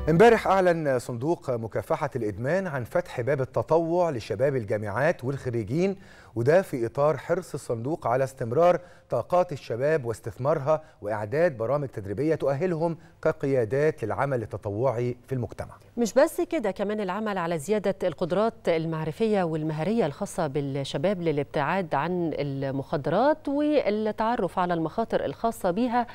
امبارح أعلن صندوق مكافحة الإدمان عن فتح باب التطوع لشباب الجامعات والخريجين وده في إطار حرص الصندوق على استمرار طاقات الشباب واستثمارها وإعداد برامج تدريبية تؤهلهم كقيادات للعمل التطوعي في المجتمع مش بس كده كمان العمل على زيادة القدرات المعرفية والمهارية الخاصة بالشباب للابتعاد عن المخدرات والتعرف على المخاطر الخاصة بها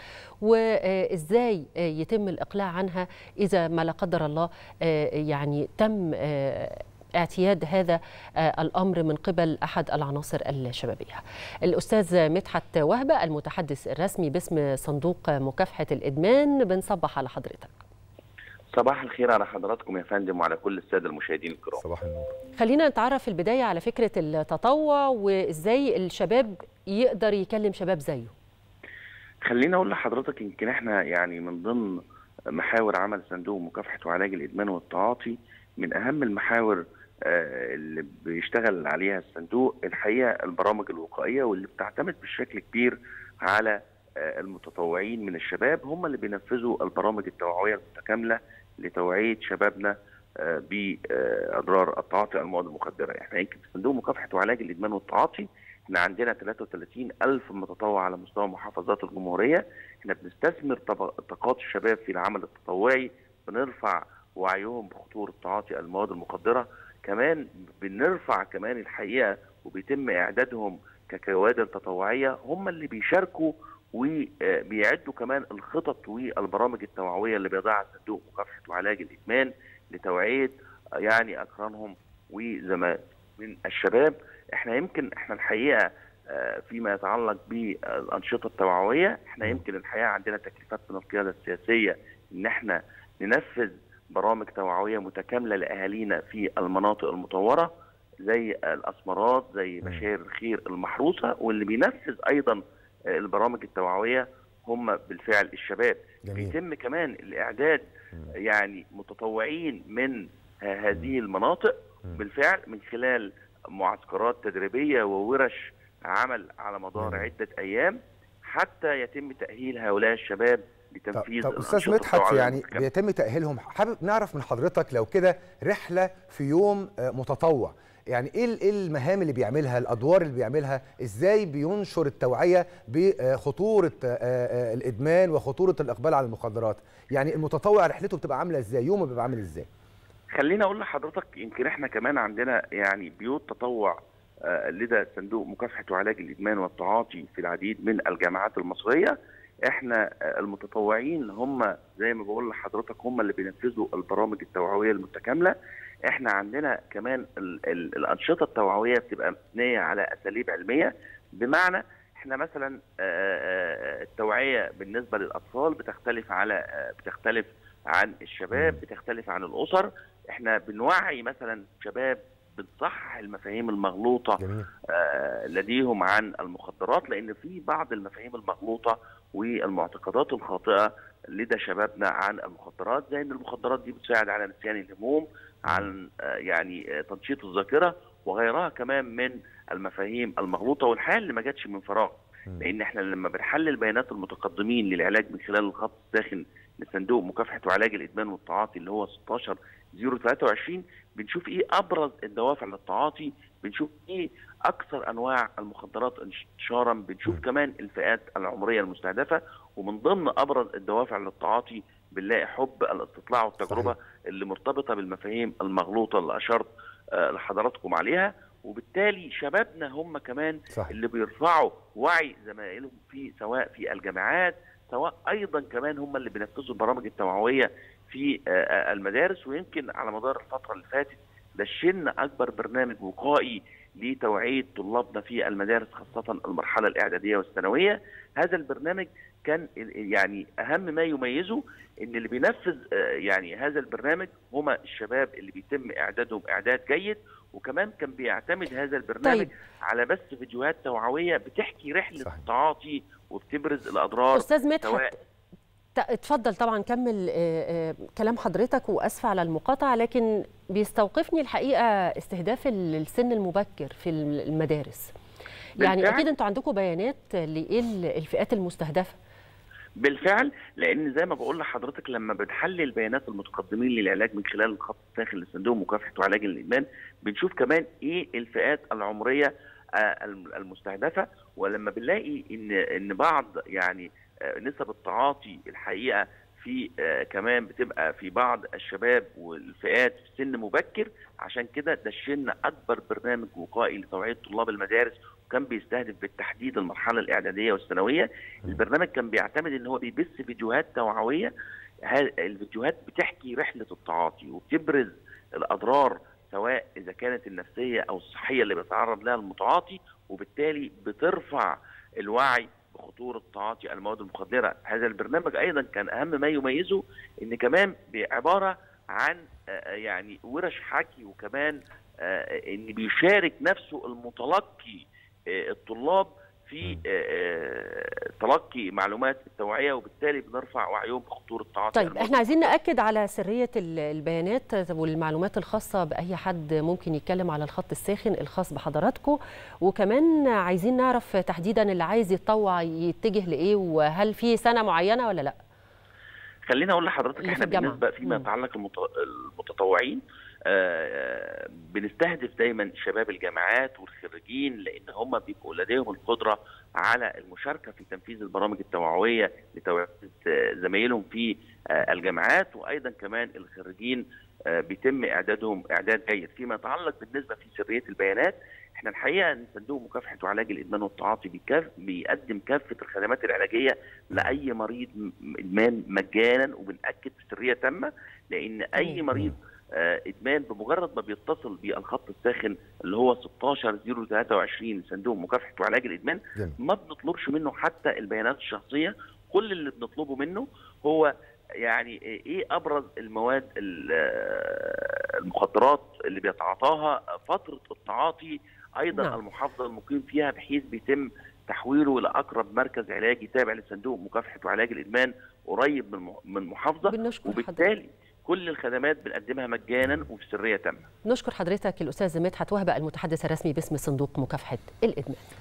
وإزاي يتم الإقلاع عنها إذا ما لا قدر الله يعني تم اعتياد هذا الامر من قبل احد العناصر الشبابيه. الاستاذ مدحت وهبه المتحدث الرسمي باسم صندوق مكافحه الادمان بنصبح على حضرتك. صباح الخير على حضراتكم يا فندم وعلى كل الساده المشاهدين الكرام. صباح النور. خلينا نتعرف في البدايه على فكره التطوع وازاي الشباب يقدر يكلم شباب زيه. خليني اقول لحضرتك يمكن احنا يعني من ضمن محاور عمل صندوق مكافحه وعلاج الادمان والتعاطي من اهم المحاور اللي بيشتغل عليها الصندوق الحقيقه البرامج الوقائيه واللي بتعتمد بشكل كبير على المتطوعين من الشباب هم اللي بينفذوا البرامج التوعويه المتكامله لتوعيه شبابنا باضرار التعاطي المواد المخدره، احنا يمكن في صندوق مكافحه وعلاج الادمان والتعاطي احنا عندنا 33 ألف متطوع على مستوى محافظات الجمهورية احنا بنستثمر طاقات الشباب في العمل التطوعي بنرفع وعيهم بخطورة تعاطي المواد المخدرة كمان بنرفع كمان الحقيقة وبيتم إعدادهم ككوادر تطوعية هم اللي بيشاركوا وبيعدوا كمان الخطط والبرامج التوعوية اللي بيضعها صندوق مكافحة وعلاج الإدمان لتوعية يعني أقرانهم وزماء من الشباب احنا يمكن احنا الحقيقه فيما يتعلق بالانشطه التوعويه احنا يمكن الحقيقه عندنا تكليفات من القياده السياسيه ان احنا ننفذ برامج توعويه متكامله لاهالينا في المناطق المطوره زي الاسمرات زي بشاير الخير المحروسه واللي بينفذ ايضا البرامج التوعويه هم بالفعل الشباب جميل. بيتم كمان الاعداد يعني متطوعين من هذه المناطق بالفعل من خلال معسكرات تدريبيه وورش عمل على مدار عده ايام حتى يتم تاهيل هؤلاء الشباب لتنفيذ طب استاذ مدحت يعني بيتم تاهيلهم حابب نعرف من حضرتك لو كده رحله في يوم متطوع يعني ايه المهام اللي بيعملها الادوار اللي بيعملها ازاي بينشر التوعيه بخطوره الادمان وخطوره الاقبال على المخدرات يعني المتطوع رحلته بتبقى عامله ازاي يومه بيبقى عامل ازاي خليني اقول لحضرتك يمكن احنا كمان عندنا يعني بيوت تطوع لدى صندوق مكافحه وعلاج الادمان والتعاطي في العديد من الجامعات المصريه احنا المتطوعين هم زي ما بقول لحضرتك هم اللي بينفذوا البرامج التوعويه المتكامله احنا عندنا كمان ال ال الانشطه التوعويه بتبقى مبنيه على اساليب علميه بمعنى احنا مثلا التوعيه بالنسبه للاطفال بتختلف على بتختلف عن الشباب بتختلف عن الاسر احنا بنوعي مثلا شباب بنصحح المفاهيم المغلوطه آه لديهم عن المخدرات لان في بعض المفاهيم المغلوطه والمعتقدات الخاطئه لدى شبابنا عن المخدرات زي ان المخدرات دي بتساعد على نسيان الهموم عن آه يعني آه تنشيط الذاكره وغيرها كمان من المفاهيم المغلوطه والحقيقه اللي ما جاتش من فراغ لان احنا لما بنحلل بيانات المتقدمين للعلاج من خلال الخط الساخن لصندوق مكافحه وعلاج الادمان والتعاطي اللي هو 16 023 بنشوف ايه ابرز الدوافع للتعاطي بنشوف ايه اكثر انواع المخدرات انتشارا بنشوف كمان الفئات العمريه المستهدفه ومن ضمن ابرز الدوافع للتعاطي بنلاقي حب الاستطلاع والتجربه صحيح. اللي مرتبطه بالمفاهيم المغلوطه اللي اشرت آه لحضراتكم عليها وبالتالي شبابنا هم كمان صحيح. اللي بيرفعوا وعي زمائلهم في سواء في الجامعات سواء ايضا كمان هم اللي بينفذوا البرامج التوعويه في المدارس ويمكن على مدار الفتره اللي فاتت دشنا اكبر برنامج وقائي لتوعيه طلابنا في المدارس خاصه المرحله الاعداديه والثانويه هذا البرنامج كان يعني اهم ما يميزه ان اللي بينفذ يعني هذا البرنامج هم الشباب اللي بيتم اعدادهم اعداد جيد وكمان كان بيعتمد هذا البرنامج طيب. على بس فيديوهات توعويه بتحكي رحله صحيح. التعاطي وبتبرز الاضرار استاذ مدحت اتفضل طبعا كمل كلام حضرتك واسفه على المقاطعه لكن بيستوقفني الحقيقه استهداف السن المبكر في المدارس يعني اكيد انتوا عندكم بيانات لايه الفئات المستهدفه بالفعل لان زي ما بقول لحضرتك لما بنحلل بيانات المتقدمين للعلاج من خلال الخط الداخل لصندوق مكافحه وعلاج الادمان بنشوف كمان ايه الفئات العمريه المستهدفه ولما بنلاقي ان ان بعض يعني نسب التعاطي الحقيقه في كمان بتبقى في بعض الشباب والفئات في سن مبكر عشان كده دشنا اكبر برنامج وقائي لتوعيه طلاب المدارس وكان بيستهدف بالتحديد المرحله الاعداديه والثانويه البرنامج كان بيعتمد ان هو بيبث فيديوهات توعويه الفيديوهات بتحكي رحله التعاطي وبتبرز الاضرار سواء اذا كانت النفسيه او الصحيه اللي بيتعرض لها المتعاطي وبالتالي بترفع الوعي بخطوره تعاطي المواد المخدره، هذا البرنامج ايضا كان اهم ما يميزه ان كمان عباره عن يعني ورش حكي وكمان ان بيشارك نفسه المتلقي الطلاب في تلقي معلومات التوعيه وبالتالي بنرفع وعيهم بخطوره التعاطي طيب احنا عايزين ناكد على سريه البيانات والمعلومات الخاصه باي حد ممكن يتكلم على الخط الساخن الخاص بحضراتكم وكمان عايزين نعرف تحديدا اللي عايز يتطوع يتجه لايه وهل في سنه معينه ولا لا خليني اقول لحضرتك احنا بالنسبه فيما يتعلق المتطوعين آه بنستهدف دايما شباب الجامعات والخريجين لان هم بيبقوا لديهم القدره على المشاركه في تنفيذ البرامج التوعويه لتوعيه زمايلهم في آه الجامعات وايضا كمان الخريجين آه بيتم اعدادهم اعداد جيد فيما يتعلق بالنسبه في سريه البيانات احنا الحقيقه ان صندوق مكافحه وعلاج الادمان والتعاطي بيكاف بيقدم كافه الخدمات العلاجيه لاي مريض ادمان مجانا وبناكد بسريه تامه لان اي مريض ادمان بمجرد ما بيتصل بالخط الساخن اللي هو 16023 صندوق مكافحه وعلاج الادمان جميل. ما بنطلبش منه حتى البيانات الشخصيه كل اللي بنطلبه منه هو يعني ايه ابرز المواد المخدرات اللي بيتعاطاها فتره التعاطي ايضا نعم. المحافظه المقيم فيها بحيث بيتم تحويله لاقرب مركز علاجي تابع لصندوق مكافحه وعلاج الادمان قريب من من محافظه وبالتالي حضرتك. كل الخدمات بنقدمها مجانا وفي سريه تامه. نشكر حضرتك الاستاذ مدحت وهبه المتحدث الرسمي باسم صندوق مكافحه الادمان.